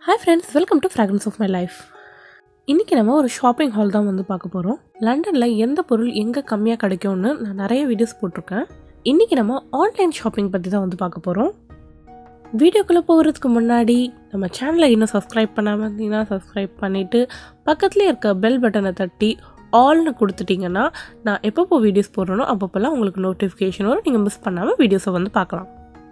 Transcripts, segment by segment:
hi friends welcome to fragrance of my life இன்றைக்கி நம்ம ஒரு ஷாப்பிங் ஹால் தான் வந்து பார்க்க போகிறோம் லண்டனில் எந்த பொருள் எங்கே கம்மியாக கிடைக்கும்னு நான் நிறைய வீடியோஸ் போட்டிருக்கேன் இன்றைக்கி நம்ம ஆன்லைன் ஷாப்பிங் பற்றி தான் வந்து பார்க்க போகிறோம் வீடியோக்குள்ளே போகிறதுக்கு முன்னாடி நம்ம சேனலை இன்னும் சப்ஸ்கிரைப் பண்ணாமல் இருந்தீங்கன்னா சப்ஸ்கிரைப் பண்ணிவிட்டு பக்கத்துலேயே இருக்க பெல் பட்டனை தட்டி ஆல்னு கொடுத்துட்டிங்கன்னா நான் எப்பப்போ வீடியோஸ் போடுறேனோ அப்பப்போல்லாம் உங்களுக்கு நோட்டிஃபிகேஷன் வரும் நீங்கள் மிஸ் பண்ணாமல் வீடியோஸை வந்து பார்க்கலாம்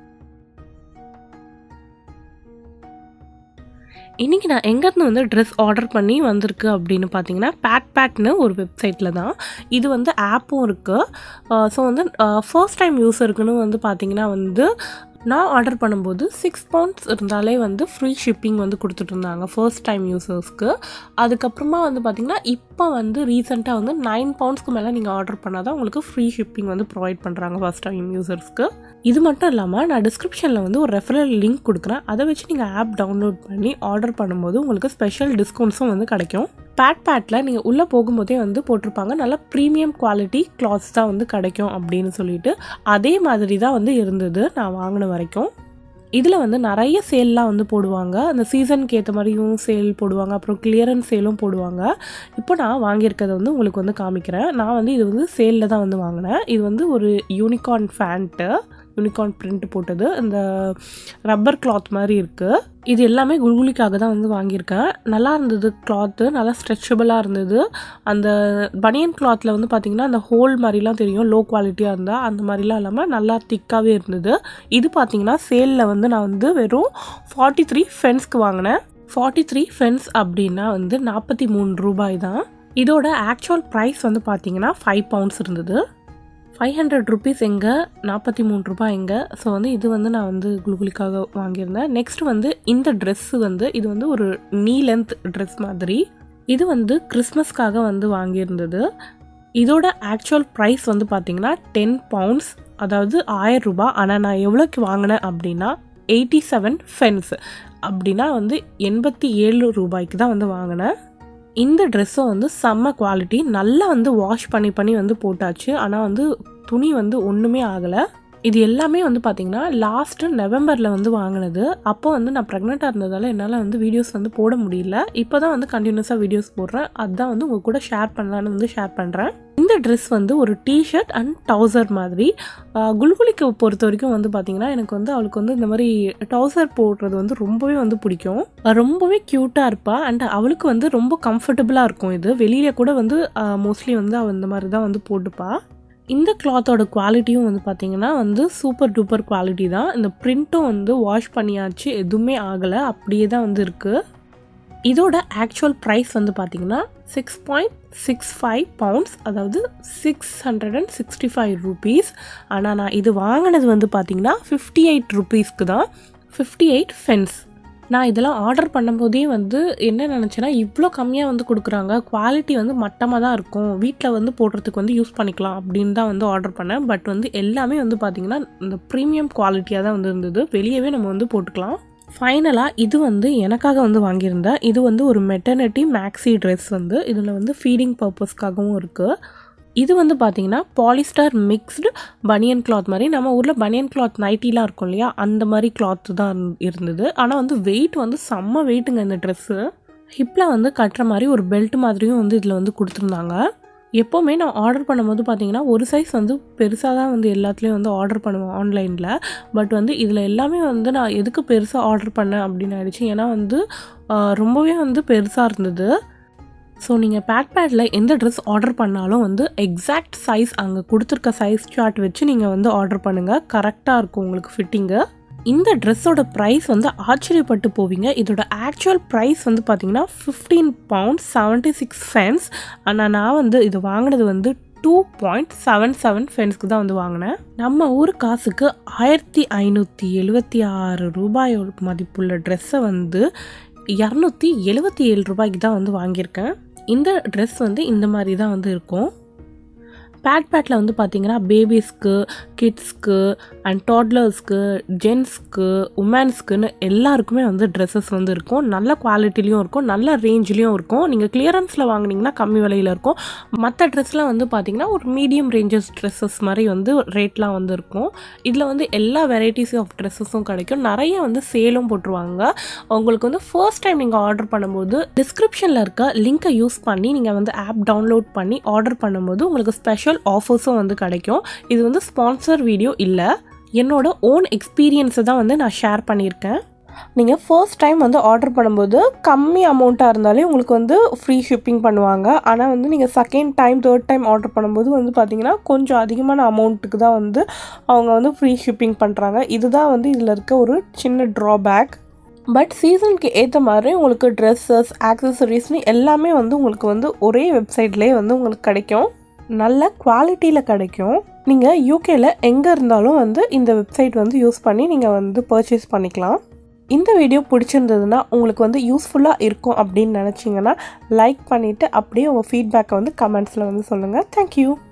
இன்றைக்கி நான் எங்கேருந்து வந்து ட்ரெஸ் ஆர்டர் பண்ணி வந்திருக்கு அப்படின்னு பார்த்தீங்கன்னா பேட் பேட்னு ஒரு வெப்சைட்டில் தான் இது வந்து ஆப்பும் இருக்குது ஸோ வந்து ஃபர்ஸ்ட் டைம் யூஸருக்குன்னு வந்து பார்த்தீங்கன்னா வந்து நான் ஆர்டர் பண்ணும்போது சிக்ஸ் பவுண்ட்ஸ் இருந்தாலே வந்து ஃப்ரீ ஷிப்பிங் வந்து கொடுத்துட்டு இருந்தாங்க ஃபர்ஸ்ட் டைம் யூசர்ஸ்க்கு அதுக்கப்புறமா வந்து பார்த்திங்கன்னா இப்போ வந்து ரீசெண்டாக வந்து நைன் பவுண்ட்ஸ்க்கு மேலே நீங்கள் ஆர்டர் பண்ணால் தான் உங்களுக்கு ஃப்ரீ ஷிப்பிங் வந்து ப்ரொவைட் பண்ணுறாங்க ஃபர்ஸ்ட் டைம் யூசர்ஸ்க்கு இது மட்டும் இல்லாமல் நான் டிஸ்கிரிப்ஷனில் வந்து ஒரு ரெஃபரல் லிங்க் கொடுக்குறேன் அதை வச்சு நீங்கள் ஆப் டவுன்லோட் பண்ணி ஆர்டர் பண்ணும்போது உங்களுக்கு ஸ்பெஷல் டிஸ்கவுண்ட்ஸும் வந்து கிடைக்கும் பேட் பேட்டில் நீங்கள் உள்ளே போகும்போதே வந்து போட்டிருப்பாங்க நல்லா ப்ரீமியம் குவாலிட்டி கிளாத்ஸ் தான் வந்து கிடைக்கும் அப்படின்னு சொல்லிட்டு அதே மாதிரி தான் வந்து இருந்தது நான் வாங்கின வரைக்கும் இதில் வந்து நிறைய சேல்லாம் வந்து போடுவாங்க அந்த சீசனுக்கு ஏற்ற மாதிரியும் சேல் போடுவாங்க அப்புறம் கிளியரன்ஸ் சேலும் போடுவாங்க இப்போ நான் வாங்கியிருக்கிறத வந்து உங்களுக்கு வந்து காமிக்கிறேன் நான் வந்து இது வந்து சேலில் தான் வந்து வாங்கினேன் இது வந்து ஒரு யூனிகார்ன் ஃபேண்ட்டு யூனிகார்ன் பிரிண்ட் போட்டது இந்த ரப்பர் கிளாத் மாதிரி இருக்குது இது எல்லாமே குல்குலிக்காக தான் வந்து வாங்கியிருக்கேன் நல்லா இருந்தது கிளாத்து நல்லா ஸ்ட்ரெச்சபிளாக இருந்தது அந்த பனியன் கிளாத்தில் வந்து பார்த்திங்கன்னா அந்த ஹோல் மாதிரிலாம் தெரியும் லோ குவாலிட்டியாக இருந்தால் அந்த மாதிரிலாம் இல்லாமல் நல்லா திக்காகவே இருந்தது இது பார்த்திங்கன்னா சேலில் வந்து நான் வந்து வெறும் ஃபார்ட்டி த்ரீ ஃபென்ஸ்க்கு வாங்கினேன் ஃபார்ட்டி த்ரீ ஃபென்ஸ் அப்படின்னா வந்து நாற்பத்தி மூணு ரூபாய் தான் இதோட ஆக்சுவல் ப்ரைஸ் வந்து பார்த்திங்கன்னா ஃபைவ் பவுண்ட்ஸ் இருந்தது ஃபைவ் ஹண்ட்ரட் ருபீஸ் எங்கே நாற்பத்தி மூணு ரூபாய் எங்கே ஸோ வந்து இது வந்து நான் வந்து குளுகுலிக்காக வாங்கியிருந்தேன் நெக்ஸ்ட் வந்து இந்த ட்ரெஸ்ஸு வந்து இது வந்து ஒரு நீ லென்த் ட்ரெஸ் மாதிரி இது வந்து கிறிஸ்மஸ்க்காக வந்து வாங்கியிருந்தது இதோட ஆக்சுவல் ப்ரைஸ் வந்து பார்த்திங்கன்னா டென் பவுண்ட்ஸ் அதாவது ஆயிரம் ரூபாய் ஆனால் நான் எவ்வளோக்கு வாங்கினேன் அப்படின்னா எயிட்டி செவன் ஃபென்ஸ் அப்படின்னா வந்து எண்பத்தி ஏழு ரூபாய்க்கு தான் வந்து வாங்கினேன் இந்த ட்ரெஸ்ஸும் வந்து செம்ம குவாலிட்டி நல்லா வந்து வாஷ் பண்ணி பண்ணி வந்து போட்டாச்சு ஆனால் வந்து துணி வந்து ஒன்றுமே ஆகலை இது எல்லாமே வந்து பார்த்திங்கன்னா லாஸ்ட்டு நவம்பரில் வந்து வாங்கினது அப்போ வந்து நான் ப்ரெக்னெண்ட்டாக இருந்ததால் என்னால் வந்து வீடியோஸ் வந்து போட முடியல இப்போ தான் வந்து கண்டினியூஸாக வீடியோஸ் போடுறேன் அதுதான் வந்து உங்கள் கூட ஷேர் பண்ணலான்னு வந்து ஷேர் பண்ணுறேன் இந்த ட்ரெஸ் வந்து ஒரு டிஷர்ட் அண்ட் டவுசர் மாதிரி குல்குலிக்கு பொறுத்த வரைக்கும் வந்து பார்த்திங்கன்னா எனக்கு வந்து அவளுக்கு வந்து இந்த மாதிரி டவுசர் போடுறது வந்து ரொம்பவே வந்து பிடிக்கும் ரொம்பவே க்யூட்டாக இருப்பாள் அண்ட் அவளுக்கு வந்து ரொம்ப கம்ஃபர்டபுளாக இருக்கும் இது வெளியில் கூட வந்து மோஸ்ட்லி வந்து அவள் இந்த மாதிரி தான் வந்து போட்டுப்பா இந்த கிளாத்தோட குவாலிட்டியும் வந்து பார்த்திங்கன்னா வந்து சூப்பர் டூப்பர் குவாலிட்டி தான் இந்த பிரிண்ட்டும் வந்து வாஷ் பண்ணியாச்சு எதுவுமே ஆகலை அப்படியே தான் வந்து இருக்குது இதோட ஆக்சுவல் ப்ரைஸ் வந்து பார்த்திங்கன்னா six point six five pounds அதாவது six hundred and sixty five rupees ஆனால் நான் இது வாங்கினது வந்து பார்த்திங்கன்னா ஃபிஃப்டி எயிட் ருபீஸ்க்கு தான் ஃபிஃப்டி எயிட் ஃபென்ஸ் நான் இதெல்லாம் ஆர்டர் பண்ணும்போதே வந்து என்ன நினச்சேன்னா இவ்வளோ கம்மியாக வந்து கொடுக்குறாங்க குவாலிட்டி வந்து மட்டமாக தான் இருக்கும் வீட்டில் வந்து போடுறதுக்கு வந்து யூஸ் பண்ணிக்கலாம் அப்படின்னு தான் வந்து ஆர்டர் பண்ணேன் பட் வந்து எல்லாமே வந்து பார்த்திங்கன்னா இந்த ப்ரீமியம் குவாலிட்டியாக தான் வந்து இருந்தது வெளியவே நம்ம வந்து போட்டுக்கலாம் ஃபைனலாக இது வந்து எனக்காக வந்து வாங்கியிருந்தேன் இது வந்து ஒரு மெட்டர்னிட்டி மேக்ஸி ட்ரெஸ் வந்து இதில் வந்து ஃபீடிங் பர்பஸ்க்காகவும் இருக்குது இது வந்து பார்த்தீங்கன்னா பாலிஸ்டர் மிக்ஸ்டு பனியன் கிளாத் மாதிரி நம்ம ஊரில் பனியன் கிளாத் நைட்டிலாம் இருக்கும் இல்லையா அந்த மாதிரி கிளாத்து தான் இருந்தது ஆனால் வந்து வெயிட் வந்து செம்ம வெயிட்டுங்க இந்த ட்ரெஸ்ஸு ஹிப்பில் வந்து கட்டுற மாதிரி ஒரு பெல்ட் மாதிரியும் வந்து இதில் வந்து கொடுத்துருந்தாங்க எப்போவுமே நான் ஆர்டர் பண்ணும்போது பார்த்தீங்கன்னா ஒரு சைஸ் வந்து பெருசாக தான் வந்து எல்லாத்துலேயும் வந்து ஆர்டர் பண்ணுவேன் ஆன்லைனில் பட் வந்து இதில் எல்லாமே வந்து நான் எதுக்கு பெருசாக ஆர்டர் பண்ணேன் அப்படின்னு ஆயிடுச்சு ஏன்னா வந்து ரொம்பவே வந்து பெருசாக இருந்தது ஸோ நீங்கள் பேட் பேடில் எந்த ட்ரெஸ் ஆர்டர் பண்ணாலும் வந்து எக்ஸாக்ட் சைஸ் அங்கே கொடுத்துருக்க சைஸ் சார்ட் வச்சு நீங்கள் வந்து ஆர்டர் பண்ணுங்கள் கரெக்டாக இருக்கும் உங்களுக்கு ஃபிட்டிங்கு இந்த ட்ரெஸ்ஸோட ப்ரைஸ் வந்து ஆச்சரியப்பட்டு போவீங்க இதோட ஆக்சுவல் ப்ரைஸ் வந்து பார்த்தீங்கன்னா fifteen pound seventy six pence ஆனால் நான் வந்து இது வாங்கினது வந்து டூ பாயிண்ட் செவன் செவன் ஃபென்ஸ்க்கு தான் வந்து வாங்கினேன் நம்ம ஊர் காசுக்கு ஆயிரத்தி ஐநூற்றி எழுபத்தி ஆறு ரூபாய் மதிப்புள்ள ட்ரெஸ்ஸை வந்து இரநூத்தி எழுபத்தி ஏழு ரூபாய்க்கு தான் வந்து வாங்கியிருக்கேன் இந்த ட்ரெஸ் வந்து இந்த மாதிரி தான் வந்து இருக்கும் பேட் பேட்டில் வந்து பார்த்தீங்கன்னா பேபிஸ்க்கு கிட்ஸ்க்கு அண்ட் டாட்லர்ஸ்க்கு ஜென்ஸ்க்கு உமன்ஸ்க்குன்னு எல்லாருக்குமே வந்து ட்ரெஸ்ஸஸ் வந்து இருக்கும் நல்ல குவாலிட்டிலையும் இருக்கும் நல்ல ரேஞ்ச்லேயும் இருக்கும் நீங்கள் கிளியரன்ஸில் வாங்குனீங்கன்னா கம்மி விலையில் இருக்கும் மற்ற ட்ரெஸ்லாம் வந்து பார்த்தீங்கன்னா ஒரு மீடியம் ரேஞ்சஸ் ட்ரெஸ்ஸஸ் மாதிரி வந்து ரேட்லாம் வந்து இருக்கும் இதில் வந்து எல்லா வெரைட்டிஸ் ஆஃப் ட்ரெஸ்ஸஸும் கிடைக்கும் நிறைய வந்து சேலும் போட்டுருவாங்க உங்களுக்கு வந்து ஃபர்ஸ்ட் டைம் நீங்கள் ஆர்டர் பண்ணும்போது டிஸ்கிரிப்ஷனில் இருக்க லிங்க்கை யூஸ் பண்ணி நீங்கள் வந்து ஆப் டவுன்லோட் பண்ணி ஆர்டர் பண்ணும்போது உங்களுக்கு ஸ்பெஷல் ஆஃபர்ஸும் வந்து கிடைக்கும் இது வந்து ஸ்பான்சர் வீடியோ இல்லை என்னோட ஓன் எக்ஸ்பீரியன்ஸை தான் வந்து நான் ஷேர் பண்ணியிருக்கேன் நீங்கள் ஃபர்ஸ்ட் டைம் வந்து ஆர்டர் பண்ணும்போது கம்மி அமௌண்ட்டாக இருந்தாலே உங்களுக்கு வந்து ஃப்ரீ ஷிப்பிங் பண்ணுவாங்க ஆனால் வந்து நீங்கள் second time third time order பண்ணும்போது வந்து பார்த்தீங்கன்னா கொஞ்சம் அதிகமான அமௌண்ட்டுக்கு தான் வந்து அவங்க வந்து ஃப்ரீ ஷிப்பிங் பண்ணுறாங்க இதுதான் வந்து இதில் இருக்க ஒரு சின்ன ட்ராபேக் பட் சீசனுக்கு ஏற்ற மாதிரி உங்களுக்கு ட்ரெஸ்ஸஸ் ஆக்சசரிஸ்னு எல்லாமே வந்து உங்களுக்கு வந்து ஒரே வெப்சைட்லேயே வந்து உங்களுக்கு கிடைக்கும் நல்ல குவாலிட்டியில் கிடைக்கும் நீங்கள் யூகேல எங்கே இருந்தாலும் வந்து இந்த வெப்சைட் வந்து யூஸ் பண்ணி நீங்கள் வந்து பர்ச்சேஸ் பண்ணிக்கலாம் இந்த வீடியோ பிடிச்சிருந்ததுன்னா உங்களுக்கு வந்து யூஸ்ஃபுல்லாக இருக்கும் அப்படின்னு நினச்சிங்கன்னா லைக் பண்ணிவிட்டு அப்படியே உங்கள் ஃபீட்பேக்கை வந்து கமெண்ட்ஸில் வந்து சொல்லுங்கள் தேங்க்யூ